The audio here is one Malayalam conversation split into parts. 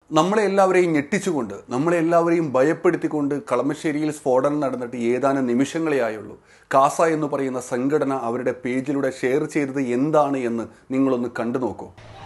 നമ്മളെ എല്ലാവരെയും ഞെട്ടിച്ചുകൊണ്ട് നമ്മളെ എല്ലാവരെയും ഭയപ്പെടുത്തിക്കൊണ്ട് കളമശ്ശേരിയിൽ സ്ഫോടനം നടന്നിട്ട് ഏതാനും നിമിഷങ്ങളേ ആയുള്ളൂ കാസ എന്ന് പറയുന്ന സംഘടന അവരുടെ പേജിലൂടെ ഷെയർ ചെയ്തത് എന്താണ് എന്ന് നിങ്ങളൊന്ന് കണ്ടു നോക്കൂ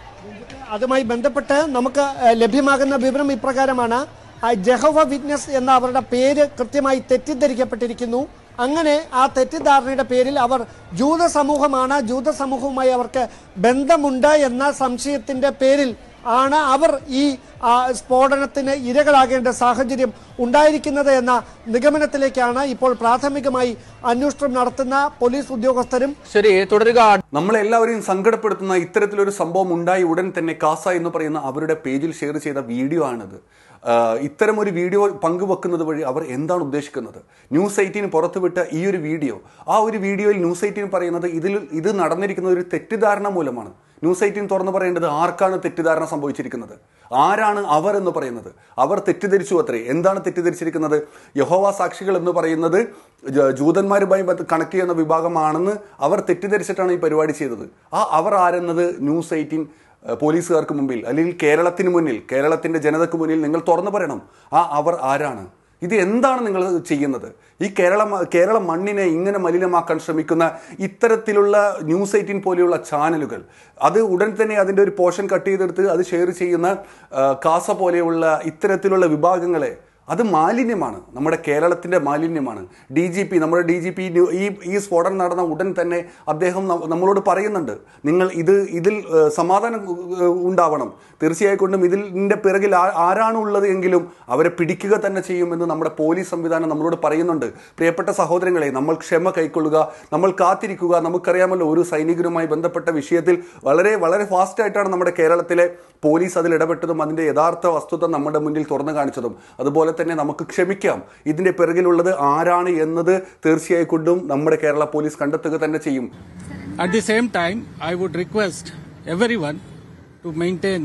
അതുമായി ബന്ധപ്പെട്ട് നമുക്ക് ഏഹ്, ലഭ്യമാകുന്ന വിവരം ഇപ്രകാരമാണ് ആ ജഹോവ വിറ്റ്നസ് എന്ന അവരുടെ പേര് കൃത്യമായി തെറ്റിദ്ധരിക്കപ്പെട്ടിരിക്കുന്നു അങ്ങനെ ആ തെറ്റിദ്ധാരണയുടെ പേരിൽ അവർ ജൂത സമൂഹമാണ് ജൂത സമൂഹവുമായി അവർക്ക് ബന്ധമുണ്ട് എന്ന സംശയത്തിന്റെ പേരിൽ ആണ് അവർ ഈ ആ, സ്ഫോടനത്തിന് ഇരകളാകേണ്ട സാഹചര്യം ഉണ്ടായിരിക്കുന്നത് എന്ന നിഗമനത്തിലേക്കാണ് ഇപ്പോൾ പ്രാഥമികമായി അന്വേഷണം നടത്തുന്ന പോലീസ് ഉദ്യോഗസ്ഥരും ശരി തുടരുക നമ്മളെ എല്ലാവരെയും സങ്കടപ്പെടുത്തുന്ന ഇത്തരത്തിലൊരു സംഭവം ഉണ്ടായി ഉടൻ തന്നെ കാസ എന്ന് പറയുന്ന അവരുടെ പേജിൽ ഷെയർ ചെയ്ത വീഡിയോ ആണിത് ആഹ് ഇത്തരം ഒരു വീഡിയോ പങ്കുവെക്കുന്നത് വഴി അവർ എന്താണ് ഉദ്ദേശിക്കുന്നത് ന്യൂസ് എയ്റ്റീൻ പുറത്തുവിട്ട ഈ ഒരു വീഡിയോ ആ ഒരു വീഡിയോയിൽ ന്യൂസ് എയ്റ്റീൻ പറയുന്നത് ഇതിൽ ഇത് നടന്നിരിക്കുന്ന ഒരു തെറ്റിദ്ധാരണ മൂലമാണ് ന്യൂസ് എയ്റ്റീൻ തുറന്നു പറയേണ്ടത് ആർക്കാണ് തെറ്റിദ്ധാരണ സംഭവിച്ചിരിക്കുന്നത് ആരാണ് അവർ എന്ന് പറയുന്നത് അവർ തെറ്റിദ്ധരിച്ചു അത്രേ എന്താണ് തെറ്റിദ്ധരിച്ചിരിക്കുന്നത് യഹോവ സാക്ഷികൾ എന്ന് പറയുന്നത് ജ- ജൂതന്മാരുമായി ബന്ധ- കണക്ട് ചെയ്യുന്ന വിഭാഗമാണെന്ന് അവർ തെറ്റിദ്ധരിച്ചിട്ടാണ് ഈ പരിപാടി ചെയ്തത് ആ അവർ ആരെന്നത് ന്യൂസ് എയ്റ്റീൻ ഏഹ് പോലീസുകാർക്ക് മുമ്പിൽ അല്ലെങ്കിൽ കേരളത്തിന് മുന്നിൽ കേരളത്തിന്റെ ജനതയ്ക്ക് മുന്നിൽ നിങ്ങൾ തുറന്നു പറയണം ആ അവർ ആരാണ് ഇത് എന്താണ് നിങ്ങൾ ചെയ്യുന്നത് ഈ കേരള കേരള മണ്ണിനെ ഇങ്ങനെ മലിനമാക്കാൻ ശ്രമിക്കുന്ന ഇത്തരത്തിലുള്ള ന്യൂസ് എയ്റ്റീൻ പോലെയുള്ള ചാനലുകൾ അത് ഉടൻ തന്നെ അതിൻ്റെ ഒരു പോർഷൻ കട്ട് ചെയ്തെടുത്ത് അത് ഷെയർ ചെയ്യുന്ന ആ, കാസ പോലെയുള്ള ഇത്തരത്തിലുള്ള വിഭാഗങ്ങളെ അത് മാലിന്യമാണ് നമ്മുടെ കേരളത്തിന്റെ മാലിന്യമാണ് ഡി ജി പി നമ്മുടെ ഡി ജി പി ഈ ഈ സ്ഫോടനം നടന്ന ഉടൻ തന്നെ അദ്ദേഹം ന- നമ്മളോട് പറയുന്നുണ്ട് നിങ്ങൾ ഇത് ഇതിൽ ഏഹ്, സമാധാനം ഏഹ്, ഉണ്ടാവണം തീർച്ചയായിട്ടും ഇതിൻ്റെ പിറകിൽ ആ- ആരാണ് ഉള്ളത് എങ്കിലും അവരെ പിടിക്കുക തന്നെ ചെയ്യുമെന്ന് നമ്മുടെ പോലീസ് സംവിധാനം നമ്മളോട് പറയുന്നുണ്ട് പ്രിയപ്പെട്ട സഹോദരങ്ങളെ നമ്മൾ ക്ഷമ കൈക്കൊള്ളുക നമ്മൾ കാത്തിരിക്കുക നമുക്കറിയാമല്ലോ ഒരു സൈനികരുമായി ബന്ധപ്പെട്ട വിഷയത്തിൽ വളരെ വളരെ ഫാസ്റ്റ് ആയിട്ടാണ് നമ്മുടെ കേരളത്തിലെ പോലീസ് അതിൽ ഇടപെട്ടതും അതിൻ്റെ യഥാർത്ഥ വസ്തുത നമ്മുടെ മുന്നിൽ തുറന്നു കാണിച്ചതും അതുപോലെ തന്നെ നമുക്ക് ക്ഷമിക്കാം ഇതിൻ്റെ പിറകിലുള്ളത് ആരാണ് എന്നത് തീർച്ചയായും കൊണ്ടും നമ്മുടെ കേരള പോലീസ് കണ്ടെത്തുക തന്നെ ചെയ്യും At the same time, I would request everyone to maintain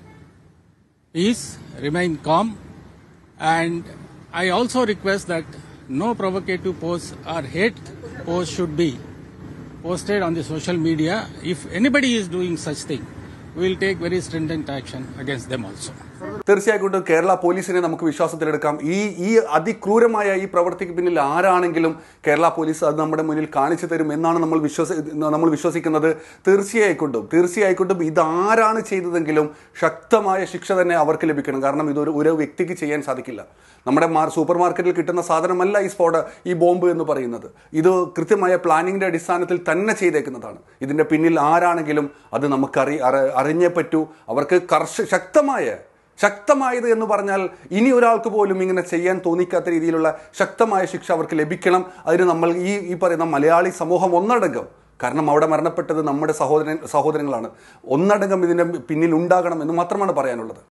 peace, remain calm, and I also request that no provocative posts or hate posts should be posted on the social media. If anybody is doing such thing, we will take very stringent action against them also. തീർച്ചയായിട്ടും കേരള പോലീസിനെ നമുക്ക് വിശ്വാസത്തിലെടുക്കാം ഈ ഈ അതിക്രൂരമായ ഈ പ്രവൃത്തിക്ക് പിന്നിൽ ആരാണെങ്കിലും കേരള പോലീസ് അത് നമ്മുടെ മുന്നിൽ കാണിച്ചു തരും എന്നാണ് നമ്മൾ വിശ്വസി നമ്മൾ വിശ്വസിക്കുന്നത് തീർച്ചയായിക്കൊണ്ടും തീർച്ചയായിക്കൊണ്ടും ഇതാരാണ് ചെയ്തതെങ്കിലും ശക്തമായ ശിക്ഷ തന്നെ അവർക്ക് ലഭിക്കണം കാരണം ഇതൊരു ഒരു വ്യക്തിക്ക് ചെയ്യാൻ സാധിക്കില്ല നമ്മുടെ മാർ സൂപ്പർ മാർക്കറ്റിൽ കിട്ടുന്ന സാധനമല്ല ഈ സ്ഫോട ഈ ബോംബ് എന്ന് പറയുന്നത് ഇത് കൃത്യമായ പ്ലാനിങ്ങിന്റെ അടിസ്ഥാനത്തിൽ തന്നെ ചെയ്തേക്കുന്നതാണ് ഇതിന്റെ പിന്നിൽ ആരാണെങ്കിലും അത് നമുക്ക് അറി അറി- അറിഞ്ഞേ പറ്റൂ അവർക്ക് കർശ ശക്തമായ ശക്തമായത് എന്ന് പറഞ്ഞാൽ ഇനി ഒരാൾക്ക് പോലും ഇങ്ങനെ ചെയ്യാൻ തോന്നിക്കാത്ത രീതിയിലുള്ള ശക്തമായ ശിക്ഷ അവർക്ക് ലഭിക്കണം അതിന് നമ്മൾ ഈ ഈ പറയുന്ന മലയാളി സമൂഹം ഒന്നടങ്കം കാരണം അവിടെ മരണപ്പെട്ടത് നമ്മുടെ സഹോദരൻ സഹോദരങ്ങളാണ് ഒന്നടങ്കം ഇതിൻ്റെ പിന്നിൽ ഉണ്ടാകണം എന്ന് മാത്രമാണ് പറയാനുള്ളത്